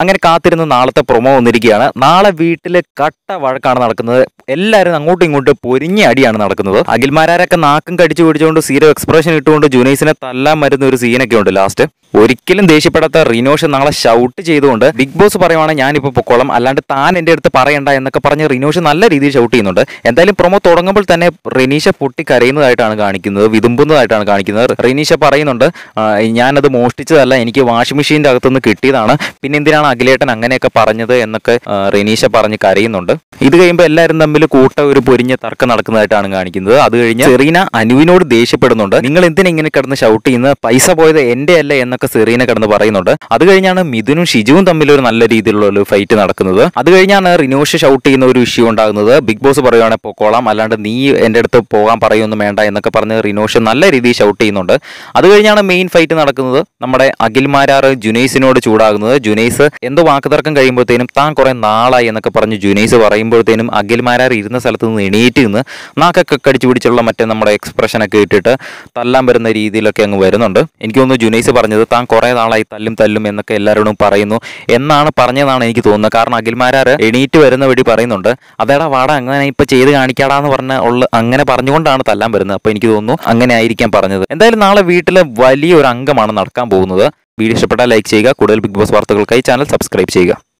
അങ്ങനെ കാത്തിരുന്ന് നാളത്തെ പ്രൊമോ വന്നിരിക്കുകയാണ് നാളെ വീട്ടിൽ കട്ട വഴക്കാണ് നടക്കുന്നത് എല്ലാവരും അങ്ങോട്ടും ഇങ്ങോട്ടും പൊരിഞ്ഞ അടിയാണ് നടക്കുന്നത് അഖിൽമാരൊക്കെ നാക്കും കടിച്ചു പിടിച്ചുകൊണ്ട് സീരോ എക്സ്പ്രഷൻ ഇട്ടുകൊണ്ട് ജുനൈസിനെ തല്ലാൻ മരുന്ന ഒരു സീനൊക്കെ ഉണ്ട് ലാസ്റ്റ് ഒരിക്കലും ദേഷ്യപ്പെടാത്ത റിനോഷ് നാളെ ഷൗട്ട് ചെയ്തുകൊണ്ട് ബിഗ് ബോസ് പറയുവാണെങ്കിൽ ഞാനിപ്പോൾ പൊക്കോളാം അല്ലാണ്ട് താൻ എൻ്റെ അടുത്ത് പറയണ്ട എന്നൊക്കെ പറഞ്ഞ് റിനോഷ് നല്ല രീതിയിൽ ഷൗട്ട് ചെയ്യുന്നുണ്ട് എന്തായാലും പ്രൊമോ തുടങ്ങുമ്പോൾ തന്നെ റിനീഷ പൊട്ടി കരയുന്നതായിട്ടാണ് കാണിക്കുന്നത് വിതുമ്പുന്നതായിട്ടാണ് കാണിക്കുന്നത് റിനീഷ പറയുന്നുണ്ട് "ആ, ഞാനത് മോഷ്ടിച്ചതല്ല എനിക്ക് വാഷിംഗ് മെഷീൻ്റെ അകത്തുനിന്ന് കിട്ടിയതാണ് പിന്നെ എന്തിനാണ് അഖിലേട്ടൻ അങ്ങനെയൊക്കെ പറഞ്ഞത് എന്നൊക്കെ ആ, റിനീഷ പറഞ്ഞ് കരയുന്നുണ്ട് ഇത് കഴിയുമ്പോൾ എല്ലാവരും തമ്മിൽ കൂട്ട ഒരു പൊരിഞ്ഞ തർക്കം നടക്കുന്നതായിട്ടാണ് കാണിക്കുന്നത് അത് കഴിഞ്ഞ് സെറീന അനുവിനോട് ദേഷ്യപ്പെടുന്നുണ്ട് നിങ്ങൾ എന്തിനാ ഇങ്ങനെ കിടന്ന് ഷൗട്ട് ചെയ്യുന്നത് പൈസ പോയത് എൻ്റെ അല്ലേ എന്നൊക്കെ സെറീന കിടന്ന് പറയുന്നുണ്ട് അത് കഴിഞ്ഞാണ് മിഥുനും ഷിജുവും തമ്മിൽ ഒരു നല്ല രീതിയിലുള്ള ഒരു ഫൈറ്റ് നടക്കുന്നത് അത് കഴിഞ്ഞാണ് റിനോഷ് ഷൗട്ട് ചെയ്യുന്ന ഒരു ഇഷ്യൂ ഉണ്ടാകുന്നത് ബിഗ് ബോസ് പറയുവാണെങ്കിൽ പൊക്കോളാം അല്ലാണ്ട് നീ എൻ്റെ അടുത്ത് പോകാൻ പറയൊന്നും വേണ്ട എന്നൊക്കെ പറഞ്ഞ് റിനോഷ് നല്ല രീതിയിൽ ഷൗട്ട് ചെയ്യുന്നുണ്ട് അത് കഴിഞ്ഞാണ് മെയിൻ ഫൈറ്റ് നടക്കുന്നത് നമ്മുടെ അഖിൽമാരാർ ജുനൈസിനോട് ചൂടാകുന്നത് ജുനൈസ് എന്തോ വാക്കുതർക്കം കഴിയുമ്പോഴത്തേനും താൻ കുറെ നാളായി എന്നൊക്കെ പറഞ്ഞ് ജുനൈസ് പറയുമ്പോഴത്തേനും അഖിൽമാരാർ ഇരുന്ന സ്ഥലത്ത് നിന്ന് എണീറ്റ് നിന്ന് നാക്കൊക്കെ കടിച്ചു പിടിച്ചുള്ള മറ്റേ നമ്മുടെ എക്സ്പ്രഷനൊക്കെ ഇട്ടിട്ട് തല്ലാൻ വരുന്ന രീതിയിലൊക്കെ അങ്ങ് വരുന്നുണ്ട് എനിക്ക് തോന്നുന്നു ജുനൈസ് പറഞ്ഞത് താൻ കുറെ നാളായി തല്ലും തല്ലും എന്നൊക്കെ എല്ലാവരോടും പറയുന്നു എന്നാണ് പറഞ്ഞതാണ് എനിക്ക് തോന്നുന്നത് കാരണം അഖിൽമാരാർ എണീറ്റ് വരുന്ന വഴി പറയുന്നുണ്ട് അതേടാ വാട അങ്ങനെ ഇപ്പൊ ചെയ്ത് കാണിക്കാടാന്ന് പറഞ്ഞ ഉള്ള അങ്ങനെ പറഞ്ഞുകൊണ്ടാണ് തല്ലാൻ വരുന്നത് അപ്പൊ എനിക്ക് തോന്നുന്നു അങ്ങനെ ആയിരിക്കാം പറഞ്ഞത് എന്തായാലും നാളെ വീട്ടിലെ വലിയൊരു അംഗമാണ് നടക്കാൻ പോകുന്നത് വീഡിയോ ഇഷ്ടപ്പെട്ടാൽ ലൈക്ക് ചെയ്യുക കൂടുതൽ ബിഗ് ബോസ് വാർത്തകൾക്കായി ചാനൽ സബ്സ്ക്രൈബ് ചെയ്യുക